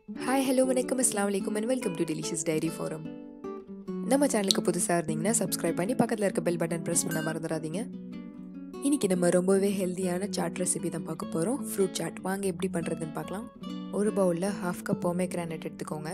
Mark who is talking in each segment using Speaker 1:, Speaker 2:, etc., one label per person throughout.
Speaker 1: hi hello வணக்கம் அஸ்லாம் வலைக்கம் and welcome to Delicious Diary Forum நம்ம சேனலுக்கு புதுசாக இருந்தீங்கன்னா சப்ஸ்கிரைப் பண்ணி பக்கத்தில் இருக்க பெல் பட்டன் ப்ரெஸ் பண்ண மறந்துடாதீங்க இன்றைக்கி நம்ம ரொம்பவே ஹெல்த்தியான சாட் ரெசிபி தான் பார்க்க போகிறோம் ஃப்ரூட் சாட் வாங்க எப்படி பண்ணுறதுன்னு பார்க்கலாம் ஒரு பவுலில் ஹாஃப் கப் பொமே கிரானட் எடுத்துக்கோங்க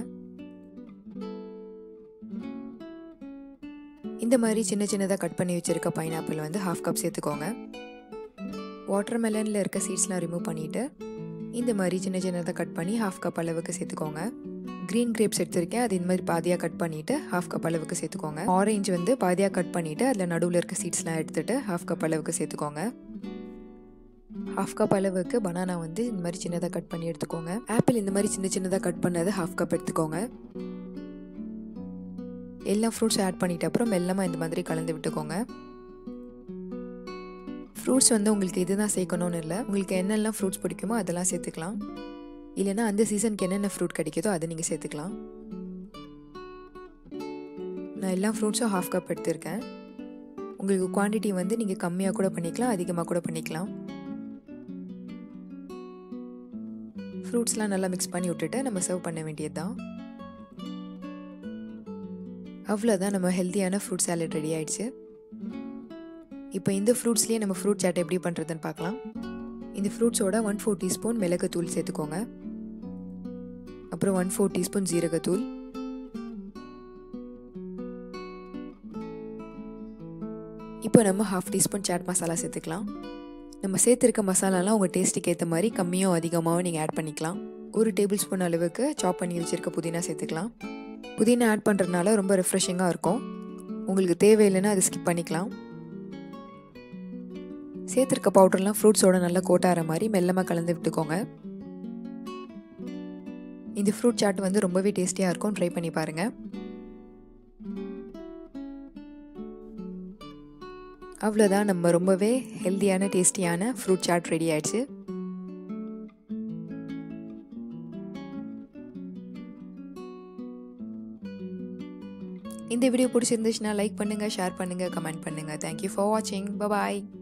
Speaker 1: இந்த மாதிரி சின்ன சின்னதாக கட் பண்ணி வச்சுருக்க பைனாப்பிள் வந்து ஹாஃப் கப் சேர்த்துக்கோங்க வாட்டர் மெலனில் இருக்க சீட்ஸ்லாம் ரிமூவ் பண்ணிவிட்டு இந்த மாதிரி சின்ன சின்னதாக கட் பண்ணி ஹாஃப் கப் அளவுக்கு சேர்த்துக்கோங்க க்ரீன் கிரேப்ஸ் எடுத்திருக்கேன் அது இந்த மாதிரி பாதியாக கட் பண்ணிவிட்டு ஹாஃப் கப் அளவுக்கு சேர்த்துக்கோங்க ஆரஞ்சு வந்து பாதியாக கட் பண்ணிவிட்டு அதில் நடுவில் இருக்க சீட்ஸ்லாம் எடுத்துகிட்டு ஹாஃப் கப் அளவுக்கு சேர்த்துக்கோங்க ஹாஃப் கப் அளவுக்கு பனானா வந்து இந்த மாதிரி சின்னதாக கட் பண்ணி எடுத்துக்கோங்க ஆப்பிள் இந்த மாதிரி சின்ன சின்னதாக கட் பண்ணது ஹாஃப் கப் எடுத்துக்கோங்க எல்லா ஃப்ரூட்ஸும் ஆட் பண்ணிட்ட அப்புறம் மெல்லமாக இந்த மாதிரி கலந்து விட்டுக்கோங்க ஃப்ரூட்ஸ் வந்து உங்களுக்கு இதுதான் சேர்க்கணும்னு இல்லை உங்களுக்கு என்னெல்லாம் ஃப்ரூட்ஸ் பிடிக்குமோ அதெல்லாம் சேர்த்துக்கலாம் இல்லைனா அந்த சீசனுக்கு என்னென்ன ஃப்ரூட் கிடைக்குதோ அதை நீங்கள் சேர்த்துக்கலாம் நான் எல்லா ஃப்ரூட்ஸும் ஹாஃப் கப் எடுத்திருக்கேன் உங்களுக்கு குவான்டிட்டி வந்து நீங்கள் கம்மியாக கூட பண்ணிக்கலாம் அதிகமாக கூட பண்ணிக்கலாம் ஃப்ரூட்ஸ்லாம் நல்லா மிக்ஸ் பண்ணி விட்டுட்டு நம்ம சர்வ் பண்ண வேண்டியது தான் அவ்வளோதான் நம்ம ஹெல்த்தியான ஃப்ரூட் சாலட் ரெடி ஆயிடுச்சு இப்போ இந்த ஃப்ரூட்ஸ்லேயே நம்ம ஃப்ரூட் சாட் எப்படி பண்ணுறதுன்னு பார்க்கலாம் இந்த ஃப்ரூட்ஸோட ஒன் ஃபோர் டீஸ்பூன் மிளகுத்தூள் சேர்த்துக்கோங்க அப்புறம் ஒன் ஃபோர் டீஸ்பூன் ஜீரகத்தூள் இப்போ நம்ம ஹாஃப் டீஸ்பூன் சாட் மசாலா சேர்த்துக்கலாம் நம்ம சேர்த்துருக்க மசாலாலாம் உங்கள் டேஸ்ட்டுக்கு ஏற்ற மாதிரி கம்மியோ அதிகமாகவோ நீங்கள் ஆட் பண்ணிக்கலாம் ஒரு டேபிள் ஸ்பூன் அளவுக்கு சாப் பண்ணி வச்சுருக்க புதினா சேர்த்துக்கலாம் புதினா ஆட் பண்ணுறதுனால ரொம்ப ரெஃப்ரெஷிங்காக இருக்கும் உங்களுக்கு தேவையில்லைன்னா அதை ஸ்கிப் பண்ணிக்கலாம் சேர்த்துருக்க பவுடர்லாம் ஃப்ரூட்ஸோட நல்லா கோட்டார மாதிரி மெல்லமாக கலந்து விட்டுக்கோங்க இந்த ஃப்ரூட் சாட் வந்து ரொம்பவே டேஸ்டியாக இருக்கும் ட்ரை பண்ணி பாருங்கள் அவ்வளோதான் நம்ம ரொம்பவே ஹெல்த்தியான டேஸ்டியான ஃப்ரூட் சாட் ரெடி ஆயிடுச்சு இந்த வீடியோ பிடிச்சிருந்துச்சுன்னா லைக் பண்ணுங்கள் ஷேர் பண்ணுங்கள் கமெண்ட் பண்ணுங்கள் தேங்க்யூ ஃபார் வாட்சிங் பபாய்